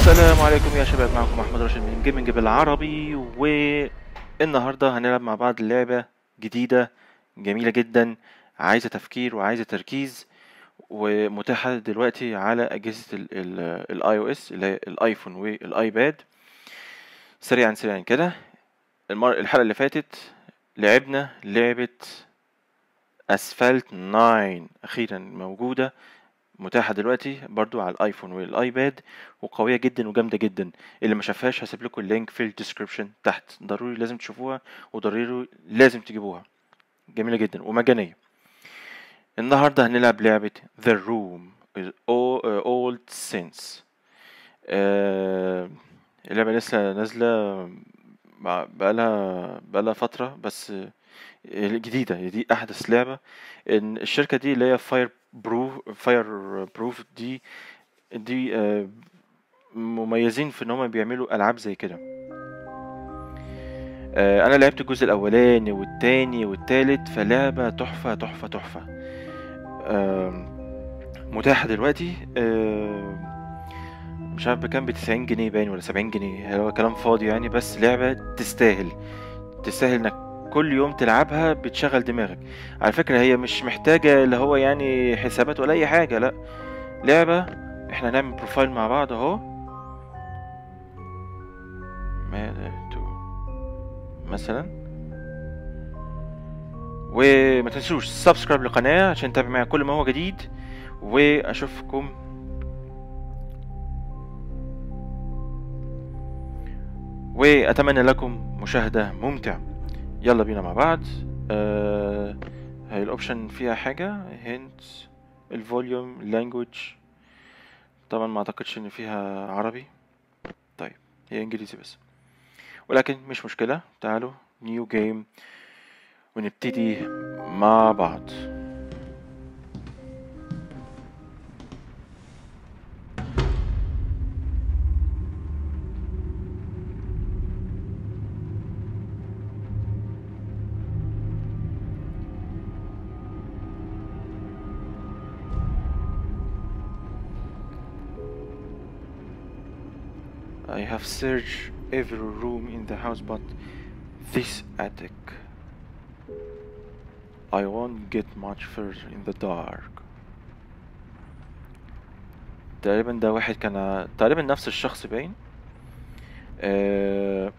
السلام عليكم يا شباب معكم احمد راشد من جيمنج بالعربي والنهارده هنلعب مع بعض لعبه جديده جميله جدا عايزه تفكير وعايزه تركيز ومتاحه دلوقتي على اجهزه الاي او اس اللي هي الايفون والايباد سريعا سريعا كده المر... الحلقه اللي فاتت لعبنا لعبه اسفلت 9 اخيرا موجوده متاحة دلوقتي برضو على الايفون والايباد وقوية جدا وجامدة جدا اللي ما شافهاش هسيب لكم اللينك في الديسكريبشن تحت ضروري لازم تشوفوها وضروري لازم تجيبوها جميلة جدا ومجانية النهاردة هنلعب لعبة The Room Old Sense آه اللعبة لسه نازلة بقالها بقالها فترة بس جديدة دي أحدث لعبة إن الشركة دي اللي هي فاير بروف فاير بروف دي دي آه مميزين في ان هم بيعملوا العاب زي كده آه انا لعبت الجزء الاولاني والتاني والتالت فلعبة تحفة تحفة تحفة آه متاحة دلوقتي مش عارف بكام بتسعين جنيه باين ولا سبعين جنيه هو كلام فاضي يعني بس لعبة تستاهل تستاهل انك كل يوم تلعبها بتشغل دماغك على فكرة هي مش محتاجة اللي هو يعني حسابات ولا أي حاجة لأ لعبة احنا هنعمل بروفايل مع بعض اهو مثلا وما تنسوش سبسكرايب للقناة عشان تتابع معايا كل ما هو جديد واشوفكم واتمنى لكم مشاهدة ممتعة يلا بينا مع بعض آه هاي الاوبشن فيها حاجة هنت الفوليوم لانجوج طبعا ما اعتقدش ان فيها عربي طيب هي انجليزي بس ولكن مش مشكلة تعالوا نيو جيم ونبتدي مع بعض I have searched every room in the house but this attic. I won't get much further in the dark. تقريبا ده واحد كان تقريبا نفس الشخص باين آه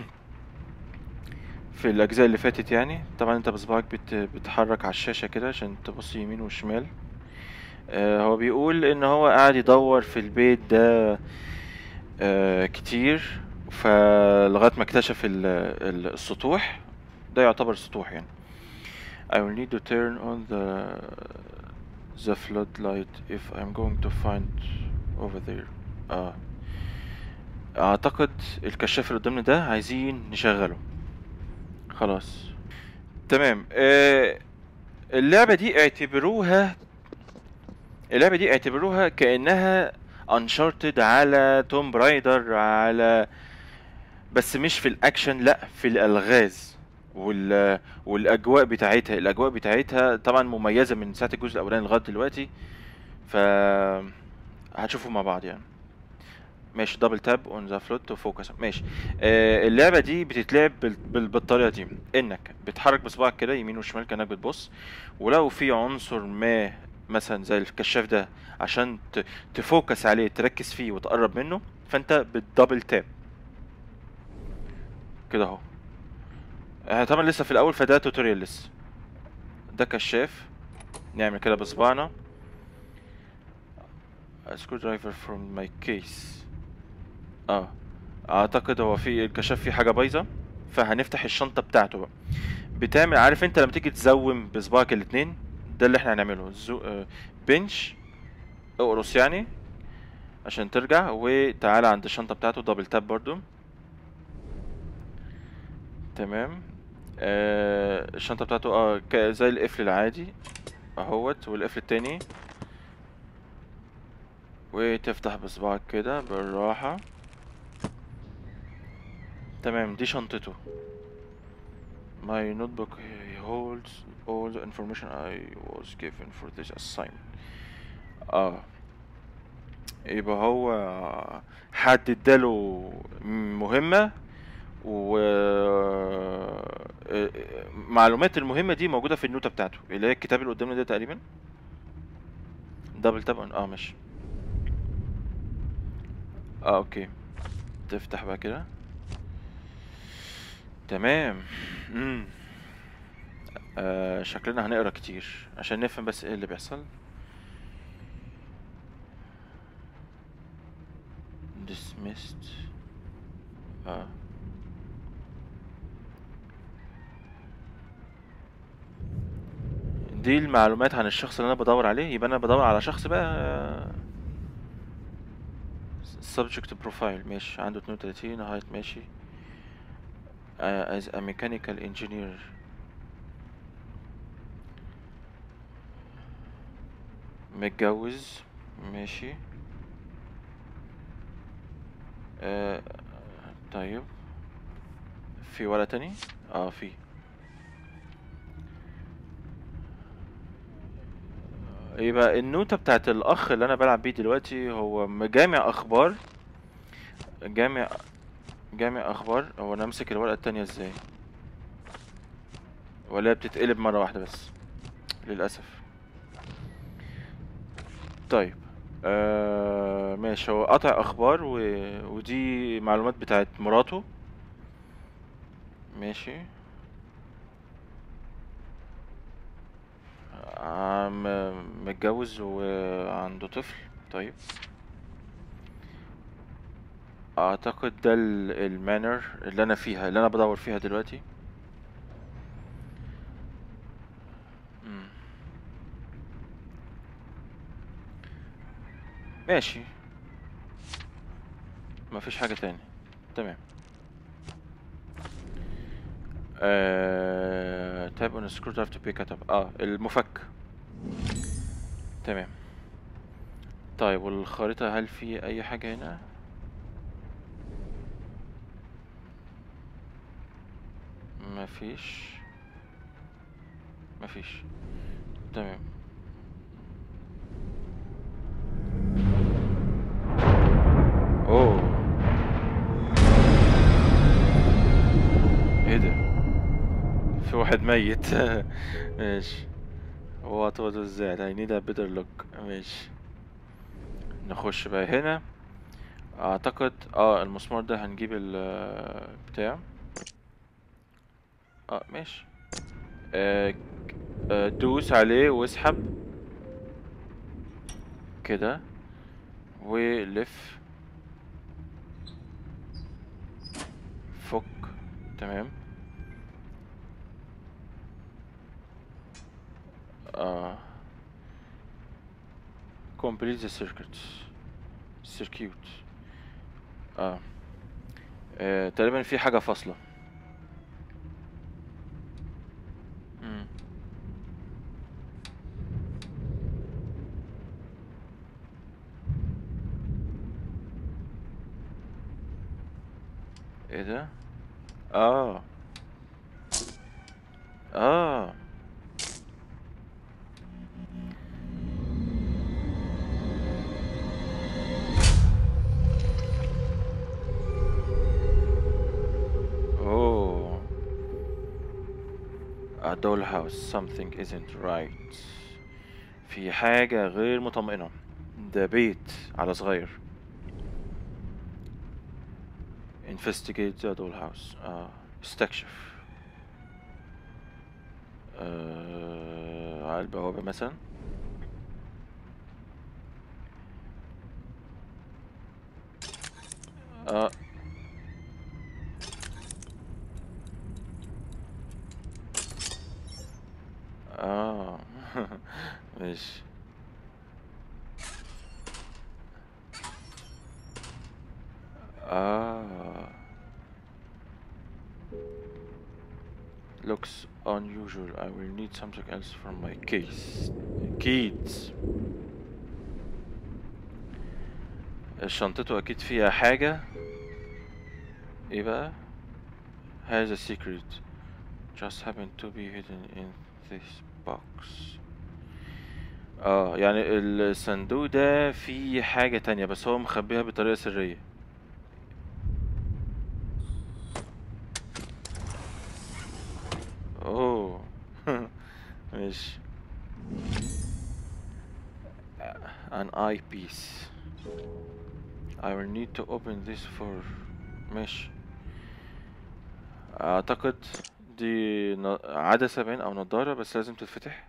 في الأجزاء اللي فاتت يعني طبعا انت بصبعك بت... بتحرك على الشاشة كده عشان تبص يمين وشمال آه هو بيقول ان هو قاعد يدور في البيت ده آه كتير فلغاية ما اكتشف ال ال السطوح ده يعتبر سطوح يعني I will need to turn on the the floodlight if I'm going to find over there اه اعتقد الكشاف اللي قدامنا ده عايزين نشغله خلاص تمام آه اللعبة دي اعتبروها اللعبة دي اعتبروها كأنها انشارتد على توم برايدر على بس مش في الاكشن لا في الالغاز وال... والاجواء بتاعتها الاجواء بتاعتها طبعا مميزه من ساعه الجزء الاولاني لغايه دلوقتي ف هتشوفوا مع بعض يعني ماشي دبل تاب اون ذا فلوت تو فوكس ماشي آه اللعبه دي بتتلعب بال... بال... بالطريقه دي انك بتحرك بصبعك كده يمين وشمال كانك بتبص ولو في عنصر ما مثلا زي الكشاف ده عشان تفوكس عليه تركز فيه وتقرب منه فانت بتدبل تاب كده اهو طبعا لسه في الاول فده توتوريال لسه ده كشاف نعمل كده بصبعنا سكرو درايفر فروم ماي كيس اه اعتقد هو في الكشاف فيه حاجه بايظه فهنفتح الشنطه بتاعته بقى بتعمل عارف انت لما تيجي تزوم بصباعك الاتنين ده اللي احنا هنعمله زو... آه بنش اقرص يعني عشان ترجع وتعالى عند الشنطة بتاعته دبل تاب برضو تمام آه الشنطة بتاعته اه زي القفل العادي اهوت والقفل التاني وتفتح بصبعك كده بالراحة تمام دي شنطته My notebook holds all the information I was given for this assignment. اه يبقى هو حد اداله مهمة و معلومات المهمة دي موجودة في النوتة بتاعته اللي هي الكتاب اللي قدامنا ده تقريبا دبل تاب اه ماشي اه اوكي تفتح بقى كده تمام امم آه شكلنا هنقرا كتير عشان نفهم بس ايه اللي بيحصل dismissed اه دي المعلومات عن الشخص اللي انا بدور عليه يبقى انا بدور على شخص بقى subject profile ماشي عنده 32 هايت ماشي uh, as a mechanical engineer متجوز ماشي آه طيب في ولا تاني اه في يبقى النوتة بتاعت الأخ اللي أنا بلعب بيه دلوقتي هو مجامع أخبار جامع جامع أخبار هو أنا أمسك الورقة التانية ازاي ولا هي بتتقلب مرة واحدة بس للأسف طيب آه ماشي هو قطع أخبار و... ودي معلومات بتاعت مراته ماشي عم متجوز وعنده طفل طيب اعتقد ده المانر اللي انا فيها اللي انا بدور فيها دلوقتي مم. ماشي مفيش حاجة تاني تمام آه... tap on a screwdriver to pick it up اه المفك تمام طيب والخريطة هل في أي حاجة هنا؟ مفيش مفيش تمام اوه ايه ده في واحد ميت ماشي what was that I need a better look ماشي نخش بقى هنا اعتقد اه المسمار ده هنجيب ال بتاع اه ماشي آه آه دوس عليه واسحب كده ولف فك تمام uh, complete the circuit circuit آه. آه. تقريبا في حاجة فاصلة مم. ايه ده اه اه Oh, a dollhouse. Something isn't right. في حاجة غير مطمئنة. ده بيت على صغير. Investigate the dollhouse. آه. استكشف. آه. على البوابة مثلا. آه. اه ماشي اه looks unusual I will need something else from my case أكيد شنطته أكيد فيها حاجة ايه بقى has a secret just happened to be hidden in this box اه يعني الصندوق ده فيه حاجة تانية بس هو مخبيها بطريقة سرية اوه ماشي an eyepiece I will need to open this for ماشي اعتقد دي ن- عدسة باين او نضارة بس لازم تتفتح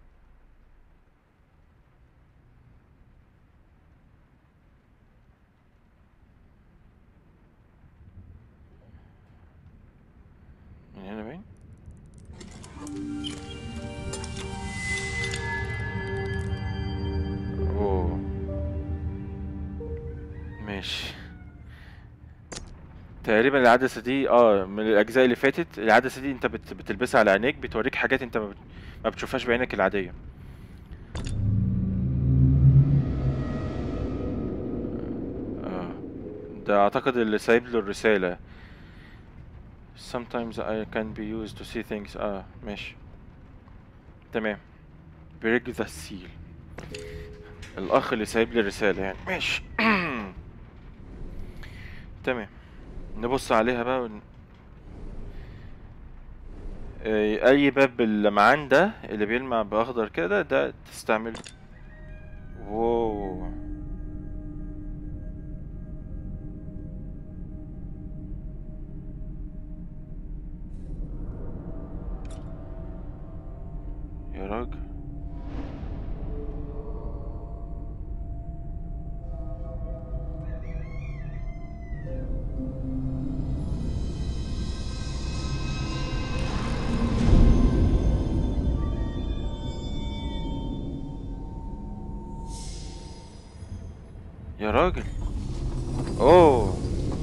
من هنا باين اوه ماشي تقريبا العدسة دي اه من الأجزاء اللي فاتت العدسة دي انت بت... بتلبسها على عينيك بتوريك حاجات انت ما, بت... ما بتشوفهاش بعينك العادية اه ده أعتقد اللي سايب له الرسالة sometimes I can be used to see things اه ماشي تمام break the seal الأخ اللي سايب لي الرسالة يعني ماشي تمام نبص عليها بقى ون... آه، اي باب اللمعان ده اللي بيلمع باخضر كده ده تستعمله واو يا راجل يا راجل اوه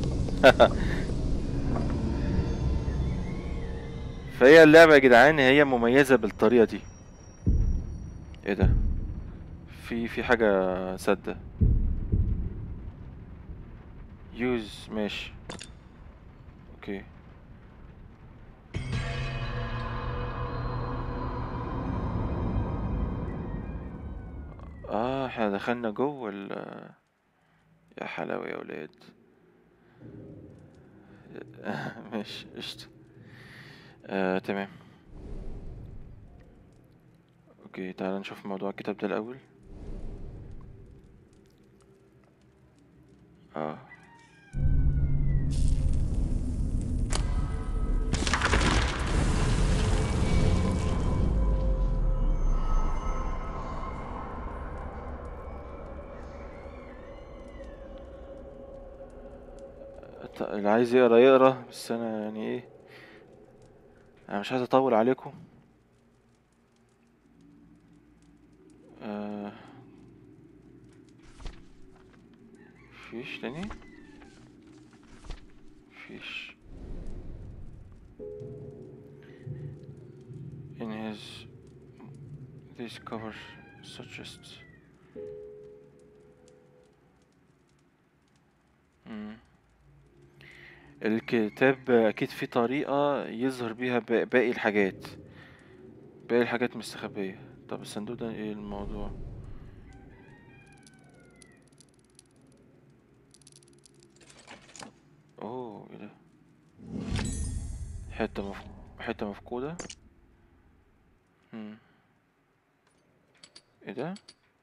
فهي اللعبة يا جدعان هي مميزة بالطريقة دي ايه ده في في حاجة سادة يوز ماشي اوكي اه احنا دخلنا جوه ال يا حلاوة يا ولاد ماشي قشطة آه تمام اوكي تعال نشوف موضوع الكتاب ده الأول اه ط- اللي عايز يقرا يقرا بس انا يعني ايه انا مش عايز اطول عليكم آه فيش تاني فيش in his this cover suggests مم. الكتاب اكيد فيه طريقة يظهر بيها با- باقي الحاجات باقي الحاجات مستخبية طب الصندوق ده ايه الموضوع اوه ايه ده حتة مف... حتة مفقودة مم. ايه ده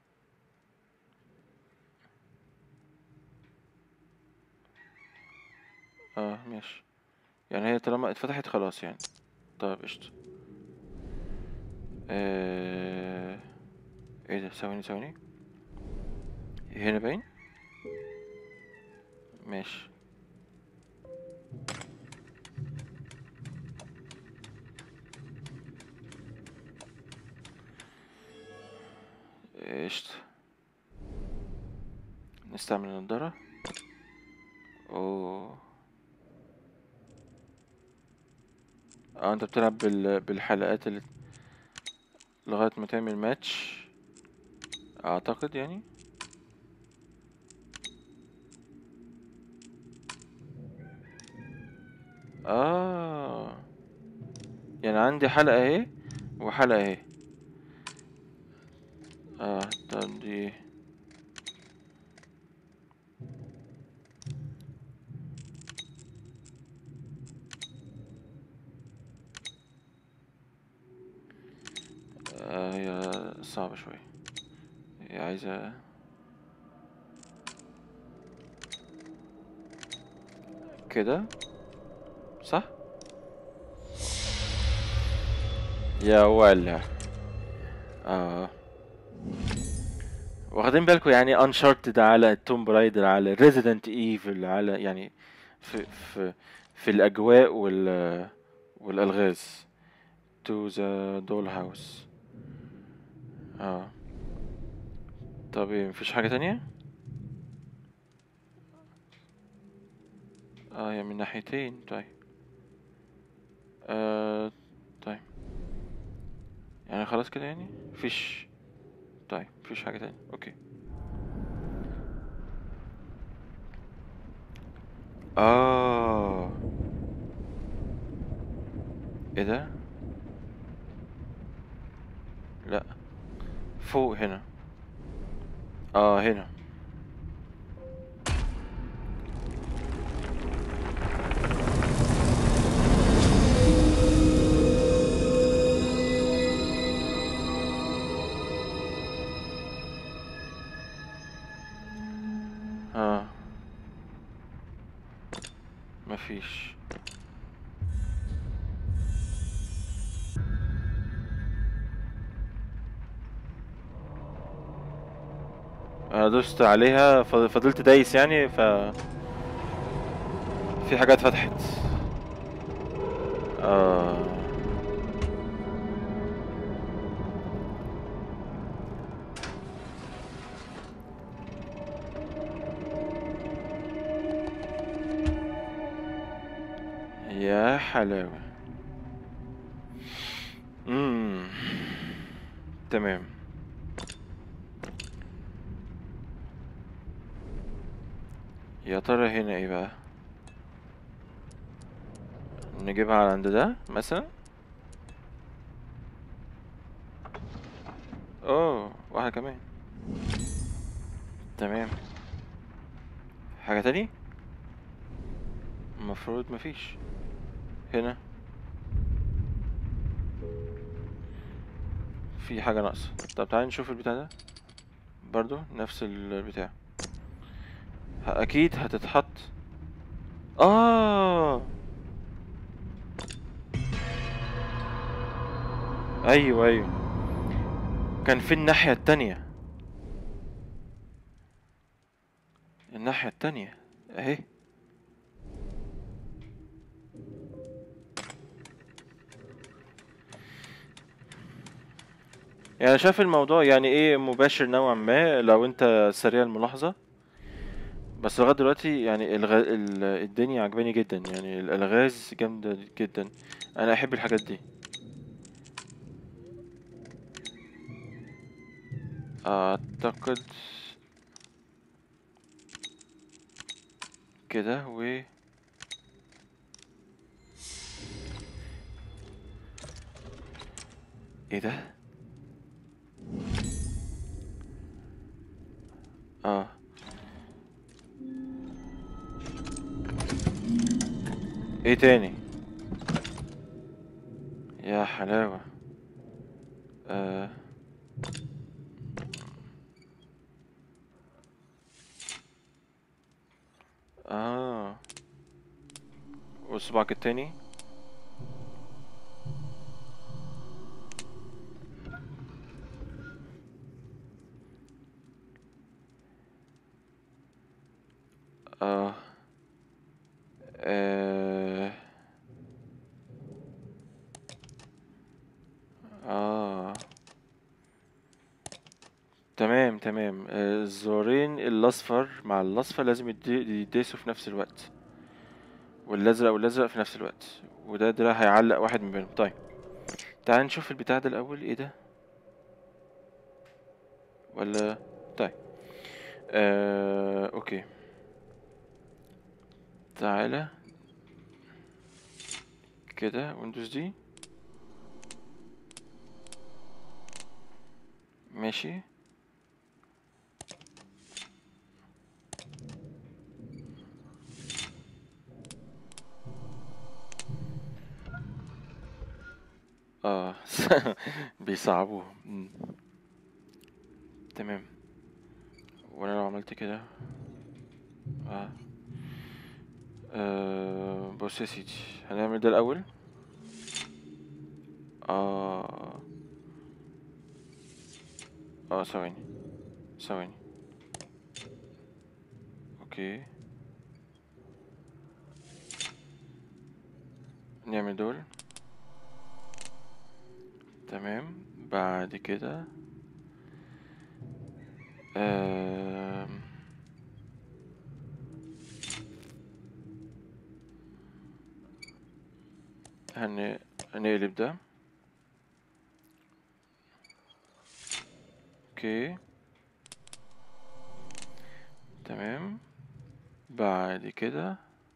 اه ماشي يعني هي طالما اتفتحت خلاص يعني طيب قشطة آه... ايه ده ثواني ثواني هنا باين ماشي قشطة نستعمل النضارة اوه اه انت بتلعب بال... بالحلقات اللي لغاية ما تعمل ماتش اعتقد يعني اه يعني عندي حلقة اهي وحلقة اهي اه طب دي آه هي صعبة شوية هي عايزة كده صح يا ولا اه واخدين بالكم يعني انشارتد على توم برايدر على ريزيدنت ايفل على يعني في في في الاجواء وال والالغاز تو ذا دول هاوس اه طب إيه، مفيش حاجة تانية اه هي من ناحيتين طيب آه طيب يعني خلاص كده يعني مفيش طيب مفيش حاجة تانية اوكي اه ايه ده لا فوق هنا اه هنا اه مفيش انا دوست عليها ف- فضلت دايس يعني ف في حاجات فتحت آه. يا حلاوة امم تمام يا ترى هنا ايه بقى نجيبها على عند ده مثلا اوه واحدة كمان تمام حاجة تاني المفروض مفيش هنا في حاجة ناقصة طب تعالى نشوف البتاع ده برضو نفس البتاع ه- اكيد هتتحط اه ايوه ايوه كان في الناحية التانية الناحية التانية اهي يعني شايف الموضوع يعني ايه مباشر نوعا ما لو انت سريع الملاحظة بس لغاية دلوقتي يعني الغ... ال... الدنيا عجباني جدا يعني الألغاز جامدة جدا أنا أحب الحاجات دي أعتقد كده و ايه ده اه ايه تاني يا حلاوة آه. اه وصباعك التاني اه آه. اه تمام تمام آه، الزورين الاصفر مع الاصفر لازم يدي- يداسوا في نفس الوقت والازرق والازرق في نفس الوقت وده ده هيعلق واحد من بينهم طيب تعال نشوف البتاع ده الاول ايه ده ولا طيب آه... اوكي تعالى كده ويندوز دي ماشي بيصعبوه مم. تمام وانا لو عملت كده آه. آه. بص يا سيدي هنعمل ده الاول اه اه ثواني ثواني اوكي نعمل دول تمام بعد كده آم، هن... هنقلب ده اوكي تمام بعد كده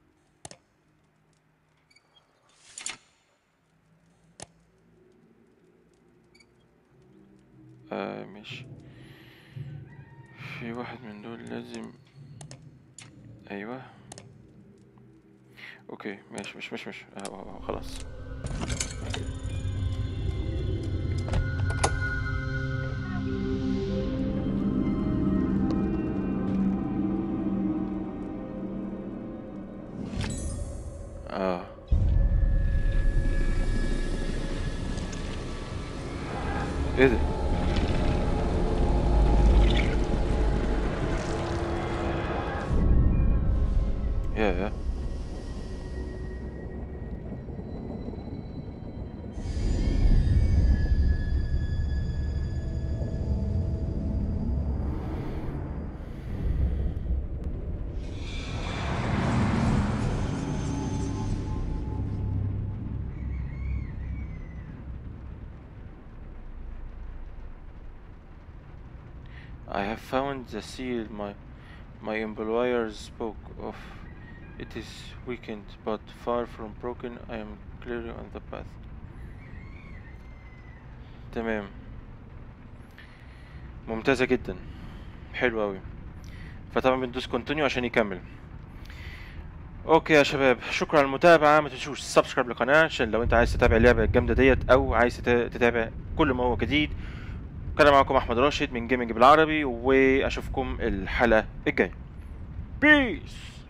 آه مش في واحد من دول لازم ايوه اوكي ماشي مش مش مش آه آه، آه، خلاص اه ايه ده يا يا I have found the seal my my employer spoke of. It is weakened but far from broken. I am clearly on the path. تمام ممتازة جدا حلو أوي فطبعا بندوس كونتينيو عشان يكمل اوكي يا شباب شكرا على المتابعة ما تنسوش سبسكرايب للقناة عشان لو انت عايز تتابع اللعبة الجامدة ديت او عايز تتا- تتابع كل ما هو جديد كان معكم احمد راشد من جيمنج بالعربي واشوفكم الحلقة الجاية بيس